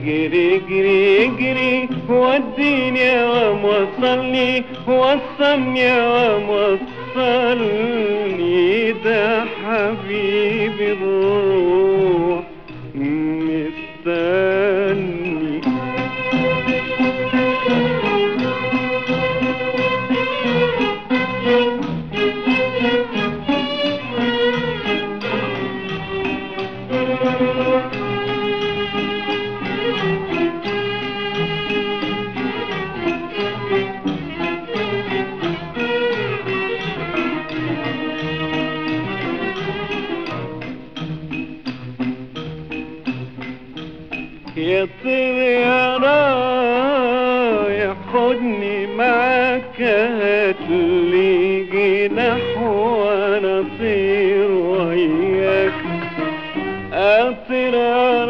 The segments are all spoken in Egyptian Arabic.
اجري اجري اجري وديني يا وام وصلني وصلني يا وام وصلني ده حبيبي الروح مستني يا طير يا رايح خدني معاك هاتلي جناح وانا اطير وياك اطير يا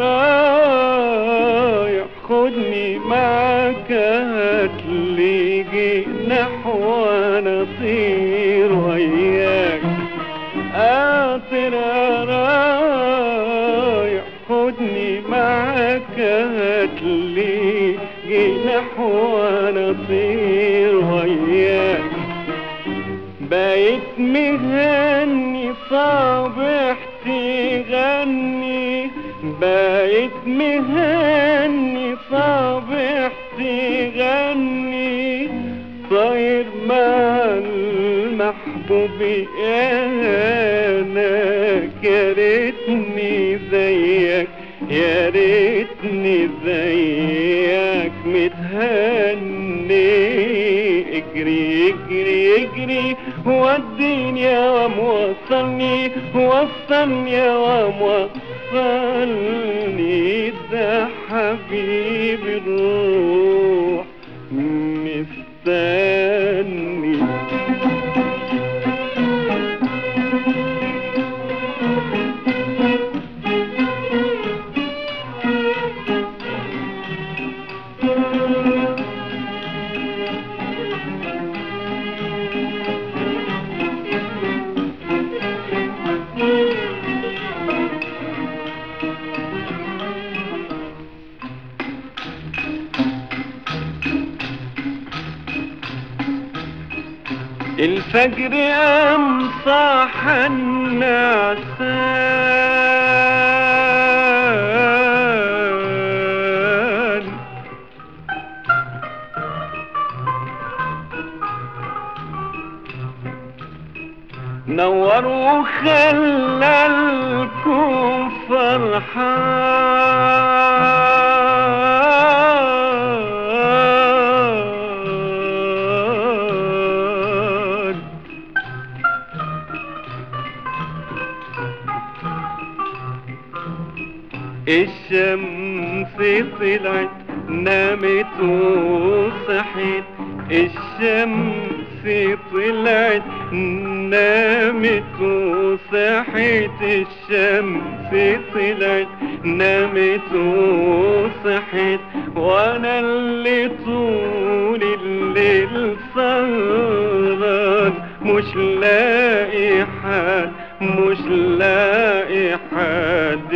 رايح خدني معاك هاتلي جناح وانا اطير وياك اطير يا رايح خدني معاك هاتلي جناح وانا اطير وياك بقيت مهني صابح تغني بقيت مهني صابح تغني طاير مع المحبوب انا يا ريتني زيك يا ريتني زيك متهني اجري اجري اجري وديني يا وام وصلني وصلني يا وام وصلني ده حبيبي الروح مستني الفجر قام صاح النعسان نور وخلى الكون فرحان الشمس طلعت نامت وصحت الشمس طلعت نامت وصحت الشمس طلعت نامت وصحت وانا اللي طول الليل سهران مش لاقي حد مش لاقي حد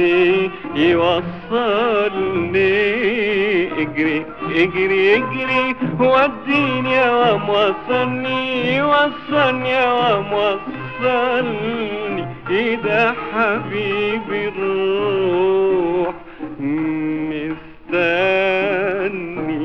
يوصلني اجري اجري اجري وديني يا وام وصلني وصلني يا وام وصلني ايه ده حبيبي الروح مستني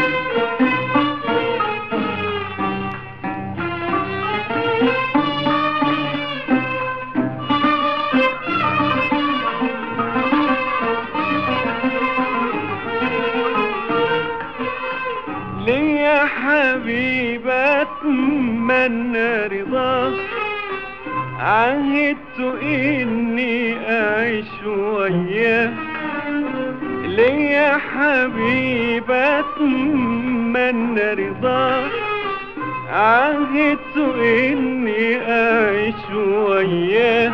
ليا حبيبة اتمنى رضاك عهدت اني اعيش وياه ليا حبيبة اتمنى رضاك عهدت اني اعيش وياه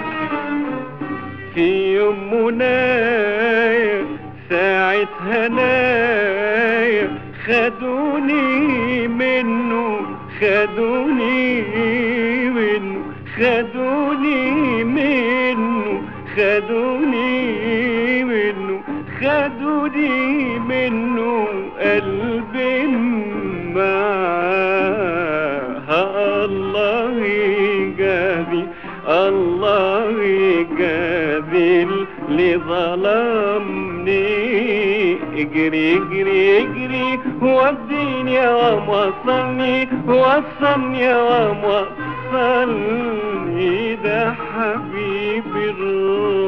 في يوم منايا ساعة هنايا خدوني منه خدوني منه خدوني منه خدوني منه خدوني منه قلبي معاه الله يجازي الله يجازي اللي ظلمني اجري اجري اجري وديني يا وصلني وصلني يا وصلني ده حبيبي الروح